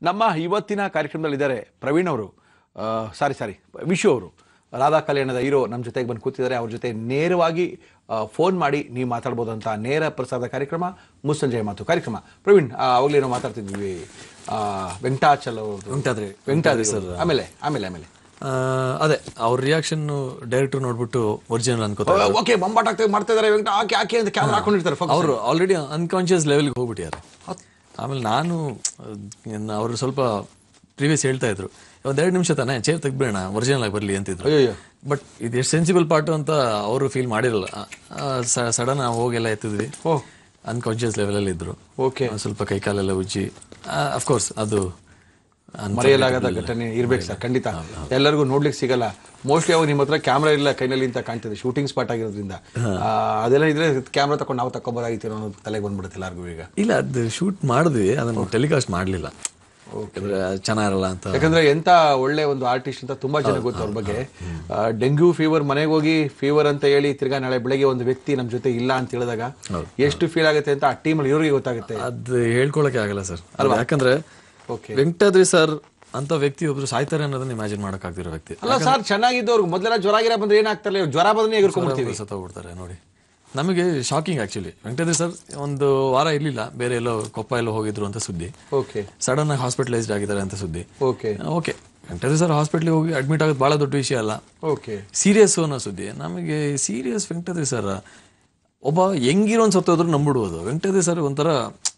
ನಮ್ಮ ಇವತ್ತಿನ ಕಾರ್ಯಕ್ರಮದಲ್ಲಿದ್ದಾರೆ ಪ್ರವೀಣ್ ಅವರು ಸಾರಿ ಸಾರಿ ವಿಶು ಅವರು ರಾಧಾ ಕಲ್ಯಾಣದ ಹೀರೋ ನಮ್ಮ ಜೊತೆಗೆ ಬಂದು ಕೂತಿದ್ದಾರೆ ಅವ್ರ ಜೊತೆ ನೇರವಾಗಿ ಫೋನ್ ಮಾಡಿ ನೀವು ಮಾತಾಡ್ಬೋದಂತ ನೇರ ಪ್ರಸಾರದ ಕಾರ್ಯಕ್ರಮ ಮುಸ್ಸಂಜೆಯ ಮಾತು ಕಾರ್ಯಕ್ರಮ ಪ್ರವೀಣ್ ಆ, ಅವಾಗ್ಲೇ ಏನೋ ಮಾತಾಡ್ತಿದ್ವಿ ಆ, ವೆಂಕಟಾಚಲ್ ಅವ್ರದ್ದು ವೆಂಕಟಾದ್ರಿ. ವೆಂಕಟಾದ್ರಿ ಸರ್ ಆಮೇಲೆ ಆಮೇಲೆ ಆಮೇಲೆ ಆ, ಅದೇ ಅವ್ರ ರಿಯಾಕ್ಷನ್ ಡೈರೆಕ್ಟರ್ ನೋಡ್ಬಿಟ್ಟು ಒರಿಜಿನಲ್ ಅನ್ಕೋತಾರೆ ಓಕೆ ಬಂಬಾಟ್ ಆಗ್ತದೆ ಮಾಡ್ತಾ ಇದಾರೆ ವೆಂಕಟ ಆಕೆ ಆಕೆ ಅಂತ ಕ್ಯಾಮ್ರಾ ಹಾಕೊಂಡಿರ್ತಾರೆ focus. ಅವರು ಆಲ್ರೆಡಿ ಅನ್ಕಾನ್ಶಿಯಸ್ ಲೆವೆಲ್ಗೆ ಹೋಗ್ಬಿಟ್ಟಿದ್ದಾರೆ ಆಮೇಲೆ ನಾನು ಅವರು ಸ್ವಲ್ಪ ಪ್ರೀವಿಯಸ್ ಹೇಳ್ತಾ ಇದ್ರು ಒಂದೆರಡು ನಿಮಿಷ ತಾನೇ ಚೇರ್ ತೆಗ್ಬಿಡೋಣ ಒರಿಜಿನಲ್ ಆಗಿ ಬರಲಿ ಅಂತಿದ್ರು ಅಯ್ಯಯ್ಯೋ. ಬಟ್ ಇದು ಎಷ್ಟು ಸೆನ್ಸಿಬಲ್ ಪಾರ್ಟ್ ಅಂತ ಅವರು ಫೀಲ್ ಮಾಡಿರಲ್ಲ ಸಡನ್ ಹೋಗೆಲ್ಲ ಎತ್ತಿದ್ವಿ ಓಹ್ ಅನ್ಕಾನ್ಶಿಯಸ್ ಲೆವೆಲಲ್ಲಿ ಇದ್ರು ಓಕೆ ಆ, ಸ್ವಲ್ಪ ಕೈ ಕಾಲೆಲ್ಲ ಉಜ್ಜಿ ಅಫ್ಕೋರ್ಸ್ ಅದು ಮರೆಯಲಾಗದ ಘಟನೆ ಇರ್ಬೇಕು ಸರ್ ಖಂಡಿತ ಎಲ್ಲರಿಗೂ ನೋಡ್ಲಿಕ್ಕೆ ಸಿಗಲ್ಲ ಮೋಸ್ಟ್ಲಿ ಅವಾಗ ನಿಮ್ಮ ಹತ್ರ ಕ್ಯಾಮ್ರಾ ಇಲ್ಲ ಕೈನಲ್ಲಿ ಅಂತ ಕಾಣ್ತಿದೆ ಶೂಟಿಂಗ್ ಸ್ಪಾಟ್ ಆಗಿರೋದ್ರಿಂದ ಆ, ಅದೆಲ್ಲ ಇದ್ರೆ ಕ್ಯಾಮ್ರಾ ತಕೊಂಡು ನಾವು ತಕ್ಕೊಬೋದಾಗಿತ್ತು ಅನ್ನೋದು ತಲೆಗೆ ಬಂದ್ಬಿಡುತ್ತೆ ಎಲ್ಲರಿಗೂ ಈಗ ಇಲ್ಲ ಅದು ಶೂಟ್ ಮಾಡಿದ್ವಿ ಅದನ್ನು ಟೆಲಿಕಾಸ್ಟ್ ಮಾಡಲಿಲ್ಲ ಚೆನ್ನಾಗಿರಲ್ಲ ಅಂತ ಯಾಕಂದ್ರೆ ಎಂತ ಒಳ್ಳೆ ಒಂದು ಆರ್ಟಿಸ್ಟ್ ಅಂತ ತುಂಬಾ ಜನ ಗೊತ್ತು ಅವ್ರ ಬಗ್ಗೆ ಆ, ಡೆಂಗ್ಯೂ ಫೀವರ್ ಮನೆಗೆ ಹೋಗಿ ಫೀವರ್ ಅಂತ ಹೇಳಿ ತಿರ್ಗಾ ನಾಳೆ ಬೆಳಗ್ಗೆ ಒಂದು ವ್ಯಕ್ತಿ ನಮ್ಮ ಜೊತೆ ಇಲ್ಲ ಅಂತ ಹೇಳಿದಾಗ ಎಷ್ಟು ಫೀಲ್ ಆಗುತ್ತೆ ಅಂತ ಆ ಟೀಮಲ್ಲಿ ಇವ್ರಿಗೆ ಗೊತ್ತಾಗುತ್ತೆ ಅದು ಹೇಳ್ಕೊಳಕ್ಕೆ ಆಗಲ್ಲ ಸರ್ ಯಾಕಂದ್ರೆ ಓಕೆ ವೆಂಕಟಾದ್ರಿ ಸರ್ ಅಂತ ವ್ಯಕ್ತಿ ಒಬ್ರು ಸಾಯ್ತಾರೆ ಅನ್ನೋದನ್ನ ಇಮ್ಯಾಜಿನ್ ಮಾಡಕ್ ಆಗ್ತಿರೋ ವ್ಯಕ್ತಿ ಅಲ್ಲ ಸರ್ ಚೆನ್ನಾಗಿದ್ದವ್ರು ಮೊದಲೆಲ್ಲ ಜ್ವರ ಗಿರ ಬಂದ್ರೆ ಏನಾಗ್ತಾರೆ ಜ್ವರ ಬಂದ್ರೆ ಎಗರ್ಕೊಂಡ್ಬಿಡ್ತೀವಿ ಸತ್ತೋಗ್ಬಿಡ್ತಾರೆ ನೋಡಿ ನಮಗೆ ಶಾಕಿಂಗ್ ಆಕ್ಚುಲಿ ವೆಂಕಟಾದ್ರಿ ಸರ್ ಒಂದು ವಾರ ಇರ್ಲಿಲ್ಲ ಬೇರೆ ಎಲ್ಲೋ ಕೊಪ್ಪ ಎಲ್ಲೋ ಹೋಗಿದ್ರು ಅಂತ ಸುದ್ದಿ ಓಕೆ ಸಡನ್ ಆಗಿ ಹಾಸ್ಪಿಟಲೈಸ್ಡ್ ಆಗಿದ್ದಾರೆ ಅಂತ ಸುದ್ದಿ ಓಕೆ ಓಕೆ ವೆಂಕಟಾದ್ರಿ ಸರ್ ಹಾಸ್ಪಿಟ್ಲಿಗೆ ಹೋಗಿ ಅಡ್ಮಿಟ್ ಆಗೋದು ಬಹಳ ದೊಡ್ಡ ವಿಷಯ ಅಲ್ಲ ಓಕೆ ಸೀರಿಯಸ್ ಅನ್ನೋ ಸುದ್ದಿ ನಮಗೆ ಸೀರಿಯಸ್ ವೆಂಕಟಾದ್ರಿ ಸರ್ ಒಬ್ಬ ಹೆಂಗಿರೋನ್ ಸತ್ತೋದ್ರು ನಂಬಿಡ್ಬೋದು ವೆಂಕಟಾದ್ರಿ ಸರ್ ಒಂಥರ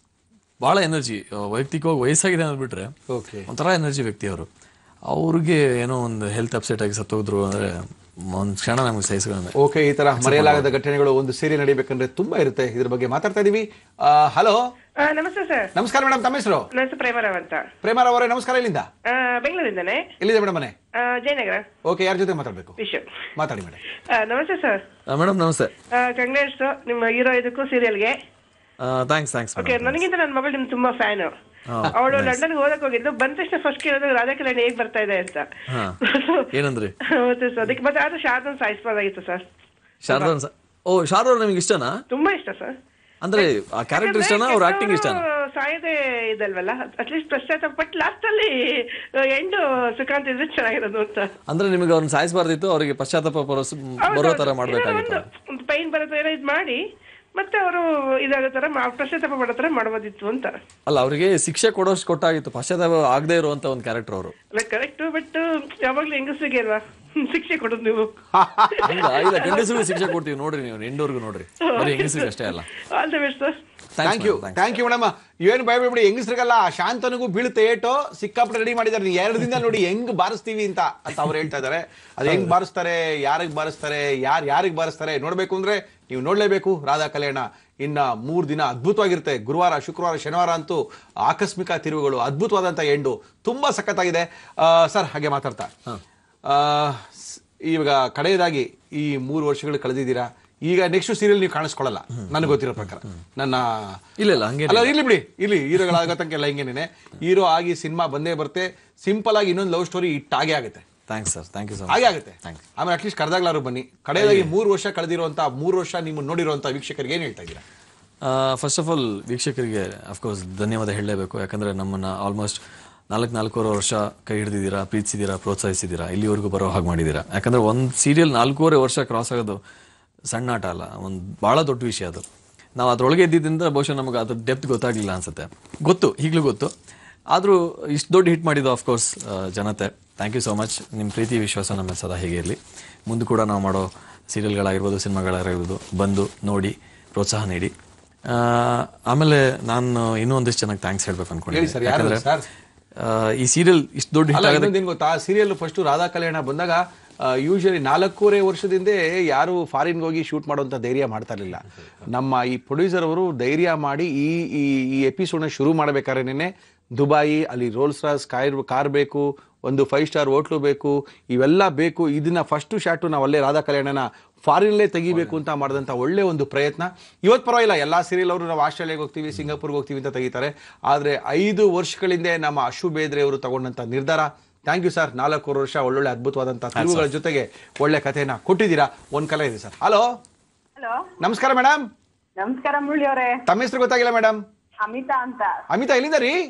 ಭಾಳ ಎನರ್ಜಿ ವೈಯಕ್ತಿಕವಾಗಿ ವಯಸ್ಸಾಗಿದೆ ಅಂದ್ಬಿಟ್ರೆ ಓಕೆ ಒಂಥರ ಎನರ್ಜಿ ವ್ಯಕ್ತಿ ಅವರು ಅವ್ರಿಗೆ ಏನೋ ಒಂದು ಹೆಲ್ತ್ ಅಪ್ಸೆಟ್ ಆಗಿ ಸತ್ತೋದ್ರು ಅಂದ್ರೆ ಒಂದು ಕ್ಷಣ ನಮಗೆ ಸಹಿಸ್ಕೊಂಡೆ ಓಕೆ ಈ ತರ ಮರೆಯಲಾಗದ ಘಟನೆಗಳು ಒಂದು ಸೇರಿ ನಡಿಬೇಕಂದ್ರೆ ತುಂಬಾ ಇರುತ್ತೆ ಇದ್ರ ಬಗ್ಗೆ ಮಾತಾಡ್ತಾ ಇದೀವಿ ಹಲೋ ಆ, ನಮಸ್ತೆ ಸರ್ ನಮಸ್ಕಾರ ಮೇಡಮ್ ತಮ್ಮ ಹೆಸರು ನನ್ನ ಹೆಸರು ಪ್ರೇಮರಾವ್ ಅಂತ ಪ್ರೇಮರ ಅವರೇ ನಮಸ್ಕಾರ ಇಲ್ಲಿಂದ ಆ, ಬೆಂಗಳೂರಿಂದನೇ ಎಲ್ಲಿದೆ ಮೇಡಮ್ ಮನೆ ಆ, ಜಯನಗರ ಓಕೆ ಯಾರ ಜೊತೆ ಮಾತಾಡ್ಬೇಕು ವಿಶ್ವ ಮಾತಾಡಿ ಮೇಡಮ್ ಆ, ನಮಸ್ತೆ ಸರ್ ಮೇಡಮ್ ನಮಸ್ತೆ ಕಂಗ್ರಾಟ್ಸ್ ನಿಮ್ಮ ಹೀರೋ ಇದಕ್ಕೂ ಸೀರಿಯಲ್ಗೆ ಥ್ಯಾಂಕ್ಸ್ ಥ್ಯಾಂಕ್ಸ್ ಓಕೆ ನನಗಿಂತ ನನ್ನ ಮಗಳು ನಿಮ್ ತುಂಬಾ ಫ್ಯಾನ್ ಅವಳು ಲಂಡನ್ ಓದಕ್ ಹೋಗಿದ್ದು ಬಂದ ತಕ್ಷಣ ಫಸ್ಟ್ ಕೇಳೋದು ರಾಧಾ ಕಲ್ಯಾಣಿ ಹೇಗ್ ಬರ್ತಾ ಇದೆ ಅಂತ ಹಾ. ಏನಂದ್ರಿ ಹೌದು ಸರ್ ಅದಕ್ಕೆ ಮತ್ತೆ ಆದ್ರೆ ಶಾರದನ್ ಸಾಯಿಸ್ಬೋದಾಗಿತ್ತು ಸರ್ ಶಾರದಾ ಸ- ಓ ಶಾರದಾ ಅವ್ರು ನಿಮ್ಗೆ ಇಷ್ಟನಾ ತುಂಬಾ ಇಷ್ಟ ಸರ್ ಅಂದ್ರೆ ಆ ಕ್ಯಾರೆಕ್ಟರ್ ಇಷ್ಟನಾ ಅವ್ರ ಆಕ್ಟಿಂಗ್ ಇಷ್ಟನಾ ಸಾಯದೆ ಇದಲ್ವಲ್ಲ ಅಟ್ಲೀಸ್ಟ್ ಪಶ್ಚಾತ್ತಾಪ ಪಟ್ ಲಾಸ್ಟ್ ಅಲ್ಲಿ ಎಂಡು ಸುಖಾಂತ್ ಇದ್ರೆ ಚೆನ್ನಾಗಿರೋದು ಅಂತ ಅಂದ್ರೆ ನಿಮಗೆ ಅವ್ರನ್ನ ಸಾಯಿಸಬಾರ್ದಿತ್ತು ಅವರಿಗೆ ಪಶ್ಚಾತ್ತಾಪ ಬರೋ- ಬರೋ ತರ ಮಾಡ್ಬೇಕಾಗಿತ್ತು ಒಂದು ಪೈನ್ ಬರೋ ತರ ಇದು ಮಾಡಿ ಮತ್ತೆ ಅವರು ಇದಾಗೋ ತರ ಮಾ- ಪಶ್ಚಾತ್ತಾಪ ಮಾಡೋ ತರ ಮಾಡ್ಬೋದಿತ್ತು ಅಂತ ಅಲ್ಲ ಅವರಿಗೆ ಶಿಕ್ಷೆ ಕೊಡೋಷ್ಟು ಕೊಟ್ಟಾಗಿತ್ತು ಪಶ್ಚಾತ್ತಾಪ ಆಗದೆ ಇರುವಂತ ಒಂದು ಕ್ಯಾರೆಕ್ಟರ್ ಅವರು ಅಲ್ಲ ಕರೆಕ್ಟ್ ಬಟ್ ಯಾವಾಗ್ಲೂ ಹೆಂಗಸ್ರಿಗೆ ಅಲ್ವಾ ಶಿಕ್ಷೆ ಕೊಡೋದು ನೀವು ಹಂಗ ಇಲ್ಲ ಗಂಡಸರಿಗೂ ಶಿಕ್ಷೆ ಕೊಡ್ತೀವಿ ನೋಡ್ರಿ ನೀವು ಹೆಂಡೋರ್ಗು ನೋಡ್ರಿ ಬರೀ ಹೆಂಗಸರಿಗೆ ಅಷ್ಟೇ ಅಲ್ಲ all the best sir thank you thank you madam ಏನು ಭಯಬೇಡಿ ಹೆಂಗಸ್ರಿಗಲ್ಲ ಶಾಂತನಿಗೂ ಬೀಳುತ್ತೆ ಏಟು ಸಿಕ್ಕಾಪಟ್ಟೆ ರೆಡಿ ಮಾಡಿದ್ದಾರೆ ನೀವು ಎರಡು ದಿನ ನೋಡಿ ಹೆಂಗ್ ಬಾರಿಸ್ತೀವಿ ಅಂತ ಅಂತ ಅವ್ರು ಹೇಳ್ತಾ ಇದ್ದಾರೆ ಅದು ಹೆಂಗ್ ಬಾರಿಸ್ತಾರೆ ಯಾರಿಗೆ ಬಾರಿಸ್ತಾರೆ ಯಾರು ಯಾರಿಗೆ ಬಾರಿಸ್ತಾರೆ ನೋಡ್ಬೇಕು ಅಂದ್ರೆ ನೀವು ನೋಡ್ಲೇಬೇಕು ರಾಧಾ ಕಲ್ಯಾಣ ಇನ್ನ ಮೂರ್ ದಿನ ಅದ್ಭುತವಾಗಿರುತ್ತೆ ಗುರುವಾರ ಶುಕ್ರವಾರ ಶನಿವಾರ ಅಂತೂ ಆಕಸ್ಮಿಕ ತಿರುವುಗಳು ಅದ್ಭುತವಾದಂಥ ಎಂಡು ತುಂಬಾ ಸಖತ್ತಾಗಿದೆ ಸರ್ ಹಾಗೆ ಮಾತಾಡ್ತಾ ಆ, ಸ್- ಇವಾಗ ಕಡೆಯದಾಗಿ ಈ ಮೂರು ವರ್ಷಗಳು ಕಳೆದಿದ್ದೀರಾ ಈಗ ನೆಕ್ಸ್ಟ್ ಸೀರಿಯಲ್ ನೀವು ಕಾಣಿಸ್ಕೊಳ್ಳಲ್ಲ ನನಗೆ ಗೊತ್ತಿರೋ ಪ್ರಕಾರ ನನ್ನ ಇಲ್ಲ ಇಲ್ಲ ಹಂಗೆ ಅಲ್ಲ ಇರ್ಲಿ ಬಿಡಿ ಇರ್ಲಿ ಹೀರೋಗಳಾಗೋ ತನಕ ಎಲ್ಲ ಹಿಂಗೇನೆ ಹೀರೋ ಆಗಿ ಸಿನಿಮಾ ಬಂದೇ ಬರುತ್ತೆ ಸಿಂಪಲ್ ಆಗಿ ಇನ್ನೊಂದು ಲವ್ ಸ್ಟೋರಿ ಇಟ್ಟಾಗೆ ಆಗುತ್ತೆ thanks sir thank you so ಹಾಗೆ ಆಗುತ್ತೆ ಆಮೇಲೆ ಅಟ್ಲೀಸ್ಟ್ ಕರೆದಾಗ್ಲಾರು ಬನ್ನಿ ಕಡೆಯದಾಗಿ ಮೂರು ವರ್ಷ ಕಳೆದಿರುವಂತ ಮೂರು ವರ್ಷ ನಿಮ್ಮನ್ನು ನೋಡಿರುವಂತ ವೀಕ್ಷಕರಿಗೆ ಏನ್ ಹೇಳ್ತಾ ಇದ್ದೀರಾ ಫಸ್ಟ್ ಆಫ್ ಆಲ್ ವೀಕ್ಷಕರಿಗೆ ಅಫ್ಕೋರ್ಸ್ ಧನ್ಯವಾದ ಹೇಳಲೇಬೇಕು ಯಾಕಂದ್ರೆ ನಮ್ಮನ್ನ ಆಲ್ಮೋಸ್ಟ್ ನಾಲ್ಕು ನಾಲ್ಕೂವರೆ ವರ್ಷ ಕೈ ಹಿಡಿದಿದ್ದೀರಾ ಪ್ರೀತಿಸಿದ್ದೀರಾ ಪ್ರೋತ್ಸಾಹಿಸಿದ್ದೀರಾ ಇಲ್ಲಿವರೆಗೂ ಬರೋ ಹಾಗೆ ಮಾಡಿದ್ದೀರಾ ಯಾಕಂದ್ರೆ ಒಂದು ಸೀರಿಯಲ್ ನಾಲ್ಕೂವರೆ ವರ್ಷ ಕ್ರಾಸ್ ಆಗೋದು ಸಣ್ಣ ಆಟ ಅಲ್ಲ ಒಂದು ಭಾಳ ದೊಡ್ಡ ವಿಷಯ ಅದು ನಾವು ಅದ್ರೊಳಗೆ ಇದ್ದಿದ್ದರಿಂದ ಬಹುಶಃ ನಮಗೆ ಅದ್ರ ಡೆಪ್ತ್ ಗೊತ್ತಾಗ್ಲಿಲ್ಲ ಅನ್ಸುತ್ತೆ ಗೊತ್ತು ಈಗಲೂ ಗೊತ್ತು ಆದರೂ ಇಷ್ಟು ದೊಡ್ಡ ಹಿಟ್ ಮಾಡಿದ್ದು ಆಫ್ಕೋರ್ಸ್ ಜನತೆ ಥ್ಯಾಂಕ್ ಯು ಸೋ ಮಚ್ ನಿಮ್ಮ ಪ್ರೀತಿ ವಿಶ್ವಾಸ ನಮ್ಮ ಮೇಲೆ ಸದಾ ಹೀಗೆ ಇರಲಿ ಮುಂದೆ ಕೂಡ ನಾವು ಮಾಡೋ ಸೀರಿಯಲ್ಗಳಾಗಿರ್ಬೋದು ಸಿನಿಮಾಗಳಾಗಿರ್ಬೋದು ಬಂದು ನೋಡಿ ಪ್ರೋತ್ಸಾಹ ನೀಡಿ ಆ, ಆಮೇಲೆ ನಾನು ಇನ್ನೂ ಒಂದಿಷ್ಟು ಚೆನ್ನಾಗಿ ಥ್ಯಾಂಕ್ಸ್ ಹೇಳ್ಬೇಕು ಹೇಳಿ ಸರ್, ಯಾರು ಅನ್ಕೊಂಡಿದ್ದೀನಿ ಸರ್? ಈ ಸೀರಿಯಲ್ ಇಷ್ಟು ದೊಡ್ಡ ಹಿಟ್ ಅಲ್ಲ ಆಗೋದಕ್ಕೆ ಇನ್ನೊಂದೇನು ಗೊತ್ತಾ ಸೀರಿಯಲ್ ಫಸ್ಟ್ ರಾಧಾ ಕಲ್ಯಾಣ ಬಂದಾಗ ಯೂಶಲಿ ನಾಲ್ಕೂವರೆ ವರ್ಷದಿಂದ ಯಾರು ಫಾರಿನ್ಗೆ ಹೋಗಿ ಶೂಟ್ ಮಾಡುವಂತ ಧೈರ್ಯ ಮಾಡ್ತಾ ಇರಲಿಲ್ಲ ನಮ್ಮ ಈ ಪ್ರೊಡ್ಯೂಸರ್ ಅವರು ಧೈರ್ಯ ಮಾಡಿ ಈ ಈ ಈ ಎಪಿಸೋಡ್ನ ಶುರು ಮಾಡಬೇಕಾದ್ರೆ ದುಬಾಯಿ ಅಲ್ಲಿ ರೋಲ್ಸ್ ರಾಸ್ ಕಾರ್ ಕಾರ್ ಬೇಕು ಒಂದು ಫೈವ್ ಸ್ಟಾರ್ ಹೋಟ್ಲು ಬೇಕು ಇವೆಲ್ಲ ಬೇಕು ಇದನ್ನ ಫಸ್ಟ್ ಶಾಟು ನಾವು ಅಲ್ಲೇ ರಾಧಾ ಕಲ್ಯಾಣನ ಫಾರಿನ್ಲೇ ತೆಗಿಬೇಕು ಅಂತ ಮಾಡಿದಂಥ ಒಳ್ಳೆ ಒಂದು ಪ್ರಯತ್ನ ಇವತ್ತು ಪರವಾಗಿಲ್ಲ ಎಲ್ಲ ಸೀರಿಯಲ್ ಅವರು ನಾವು ಆಸ್ಟ್ರೇಲಿಯಾಗೆ ಹೋಗ್ತೀವಿ ಸಿಂಗಾಪುರ್ಗೆ ಹೋಗ್ತೀವಿ ಅಂತ ತೆಗಿತಾರೆ ಆದರೆ ಐದು ವರ್ಷಗಳಿಂದ ನಮ್ಮ ಅಶು ಬೇದ್ರೆ ಅವರು ತಗೊಂಡಂಥ ನಿರ್ಧಾರ ಥ್ಯಾಂಕ್ ಯು ಸರ್ ನಾಲ್ಕೂವರೆ ವರ್ಷ ಒಳ್ಳೊಳ್ಳೆ ಅದ್ಭುತವಾದಂಥ ತಿರುವುಗಳ ಜೊತೆಗೆ ಒಳ್ಳೆ ಕಥೆನ ಕೊಟ್ಟಿದ್ದೀರಾ ಒಂದು ಕಲೆ ಇದೆ ಸರ್ ಹಲೋ ಹಲೋ ನಮಸ್ಕಾರ ಮೇಡಮ್ ನಮಸ್ಕಾರ ಮುರಳಿ ಅವರೇ ತಮ್ಮ ಹೆಸರು ಗೊತ್ತಾಗಿಲ್ಲ ಮೇಡಮ್ ಅಮಿತಾ ಅಂತ ಅಮಿತಾ ಎಲ್ಲಿಂದ ರೀ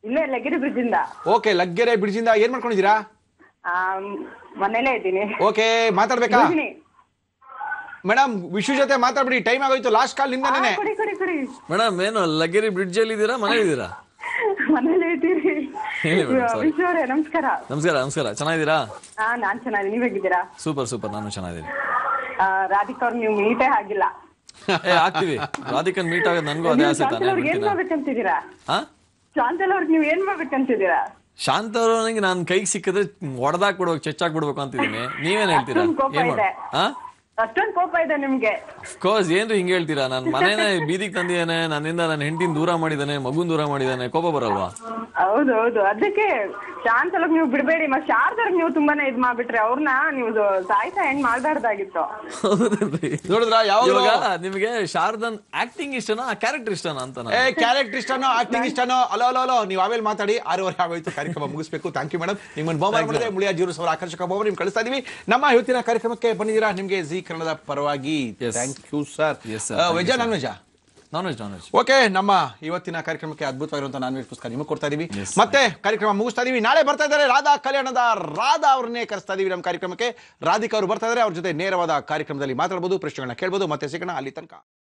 ಇಲ್ಲೇ ಲಗಿರಿ ಬ್ರಿಡ್ಜ್ ಇಂದ ಓಕೆ ಲಗ್ಗೆರೆ ಬಿಡ್ಜಿಂದ ಏನ್ ಮಾಡ್ಕೊಂಡಿದ್ದೀರಾ ಆಮ್, ಮನೇಲೇ ಇದ್ದೀನಿ ಓಕೆ ಮಾತಾಡ್ಬೇಕಾ ರೋಹಿಣಿ. ಮೇಡಮ್ ವಿಶ್ವ ಜೊತೆ ಮಾತಾಡ್ಬಿಡಿ ಟೈಮ್ ಆಗೋಯ್ತು ಲಾಸ್ಟ್ ಕಾಲ್ ಆ, ನಿಮ್ದೇನೆ ಕೊಡಿ ಕೊಡಿ ಕೊಡಿ ಮೇಡಮ್ ಏನು ಲಗ್ಗೆರಿ ಬ್ರಿಡ್ಜ್ ಅಲ್ಲಿ ಇದ್ದೀರಾ ಮನೇಲಿ ಇದ್ದೀರಾ ಮನೇಲೇ ಇದ್ದೀರಿ ಹೇಳಿ madam, sorry. ವಿಶ್ವ ಅವರೇ ನಮಸ್ಕಾರ ನಮಸ್ಕಾರ ನಮಸ್ಕಾರ ಚೆನ್ನಾಗಿದ್ದೀರಾ ಹಾ ನಾನ್ ಚೆನ್ನಾಗಿ ನೀವ್ ಹೇಗಿದ್ದೀರಾ ಸೂಪರ್ ಸೂಪರ್ ನಾನು ಚೆನ್ನಾಗಿದ್ದೀನಿ ಆ, ರಾಧಿಕಾ ಅವ್ರು ನೀವು ಮೀಟೇ ಆಗಿಲ್ಲ ಏ ಆಗ್ತೀವಿ ರಾಧಿಕನ್ ಮೀಟ್ ಆಗೋದು ನನಗೂ ಅದೇ ಆಸೆ ತಾನೇ ಅವ್ರಿಗೆ ಏನ್ ಬಿಡ್ತೀನ ಮಾಡ್ಬೇಕಂತಿದ್ದೀರಾ ಹಾ ಶಾಂತಲ್ ಅವ್ರಿಗೆ ನೀವ್ ಏನ್ ಮಾಡ್ಬೇಕಂತಿದ್ದೀರಾ ಶಾಂತ ಅವರು ನನಗೆ ನಾನು ಕೈಗೆ ಸಿಕ್ಕಿದ್ರೆ ಹೊಡೆದಾಕ್ ಬಿಡ್ಬೇಕು ಚೆಚ್ಚಾಕ್ ಬಿಡ್ಬೇಕು ಅಂತಿದ್ದೀನಿ ನೀವೇನ್ ಹೇಳ್ತೀರಾ ಅಷ್ಟೊಂದ್ ಕೋಪ ಏನ್ ಮಾಡ್ ಇದೆ. ಹಾ ಅಷ್ಟೊಂದ್ ಕೋಪ ಇದೆ ನಿಮ್ಗೆ ಕೋರ್ಸ್ ಏನ್ರಿ ಹಿಂಗ್ ಹೇಳ್ತೀರಾ ನಾನು ಮನೇನೆ ಬೀದಿಗೆ ತಂದಿದ್ದಾನೆ ನನ್ನಿಂದ ನನ್ನ ಹೆಂಡತಿನ ದೂರ ಮಾಡಿದ್ದಾನೆ ಮಗುನ್ ದೂರ ಮಾಡಿದ್ದಾನೆ ಕೋಪ ಬರಲ್ವಾ ಹೌದು ಹೌದು ಅದಕ್ಕೆ ಶಾಂತಲಗ್ ನೀವು ಬಿಡ್ಬೇಡಿ ಮತ್ತೆ ಶಾರದರ್ಗ್ ನೀವು ತುಂಬಾನೇ ಇದ್ ಮಾಡ್ಬಿಟ್ರಿ ಅವ್ರನ್ನ ನೀವು ಸಾಯ್ತಾ ಹೆಣ್ ಮಾಡ್ಬಾರ್ದಾಗಿತ್ತು ಹೌದಲ್ರಿ ನೋಡಿದ್ರ ಯಾವಾಗ ಇವಾಗ ನಿಮಗೆ ಶಾರದನ್ ಆಕ್ಟಿಂಗ್ ಇಷ್ಟನಾ ಕ್ಯಾರೆಕ್ಟರ್ ಇಷ್ಟನಾ ಅಂತ ನಾನು ಏ ಕ್ಯಾರೆಕ್ಟರ್ ಇಷ್ಟನೋ ಆಕ್ಟಿಂಗ್ ಇಷ್ಟನೋ ಅಲೋ ಅಲೋ ಅಲೋ ನೀವು ಆಮೇಲೆ ಮಾತಾಡಿ ಆರೂವರೆ ಆಗೋಯ್ತು ಕಾರ್ಯಕ್ರಮ ಮುಗಿಸ್ಬೇಕು ಥ್ಯಾಂಕ್ ಯು ಮೇಡಮ್ ನಿಮ್ಮನ್ನು ಬಹುಮಾನ ಮಾಡಿದ್ರೆ ಮುಳಿಯಾ ಜೀವರು ಅವರ ಆಕರ್ಷಕ ಬಹುಮಾನ ನಿಮ್ಗೆ ಕಳಿಸ್ತಾ ಇದೀವಿ ನಮ್ಮ ಇವತ್ತಿನ ಕಾರ್ಯಕ್ರಮಕ್ಕೆ ಬಂದಿದ್ದೀರಾ ನಿಮ್ಗೆ ಜಿ ಕನ್ನಡದ ಪರವಾಗಿ Yes. Thank you sir Yes, sir. Thank veg you, non veg non veg non veg okay ನಮ್ಮ ಇವತ್ತಿನ ಕಾರ್ಯಕ್ರಮಕ್ಕೆ ಅದ್ಭುತವಾಗಿರುವಂತಹ ನಾನ್ ವೆಜ್ ಪುಸ್ತಕ ನಿಮಗೆ ಕೊಡ್ತಾ ಇದೀವಿ Yes, ಮತ್ತೆ ಕಾರ್ಯಕ್ರಮ ಮುಗಿಸ್ತಾ ಇದೀವಿ ನಾಳೆ ಬರ್ತಾ ಇದ್ದಾರೆ ರಾಧಾ ಕಲ್ಯಾಣದ ರಾಧಾ ಅವ್ರನ್ನೇ ಕರೆಸ್ತಾ ಇದೀವಿ ನಮ್ಮ ಕಾರ್ಯಕ್ರಮಕ್ಕೆ ರಾಧಿಕಾ ಅವರು ಬರ್ತಾ ಇದ್ದಾರೆ ಅವ್ರ ಜೊತೆ ನೇರವಾದ ಕಾರ್ಯಕ್ರಮದಲ್ಲಿ ಮಾತಾಡಬಹುದು ಪ್ರಶ್ನೆಗಳನ್ನ ಕೇಳಬಹುದು ಮತ್ತೆ ಸಿಗೋಣ ಅಲ್ಲಿ ತನಕ